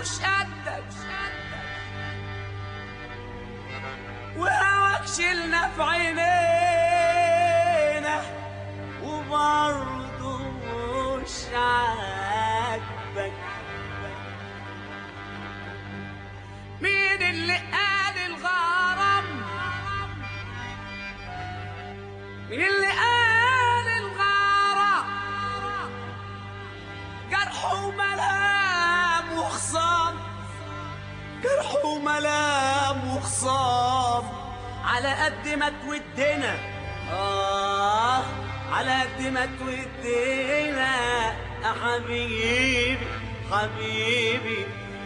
مش قدك وهواك شلنا في عينينا وبرضه مش عاجبك مين اللي قال الغرام مين اللي قال الغرام جرح وملام وخصام جرح وملام وخصام على قد ما تودنا آه على قد ما تودنا يا حبيبي حبيبي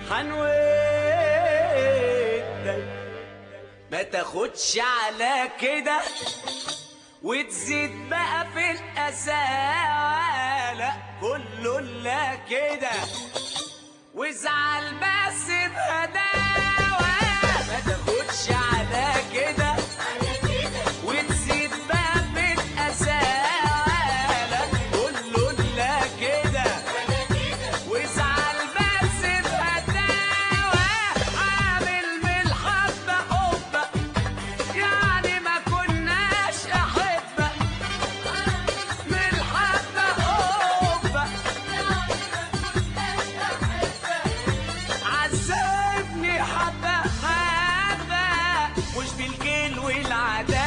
حنودك ما تاخدش على كده وتزيد بقى في القساوة لا كله لا كده وازعل بس بهداوة ما تاخدش على كده وتزيد بقى في القساوة لا كله لا كده وازعل بس بهداوة عامل من الحبة حبة يعني ما كناش أحبة من الحبة حبة عذبني حبة حبة مش بالكيل والعذاب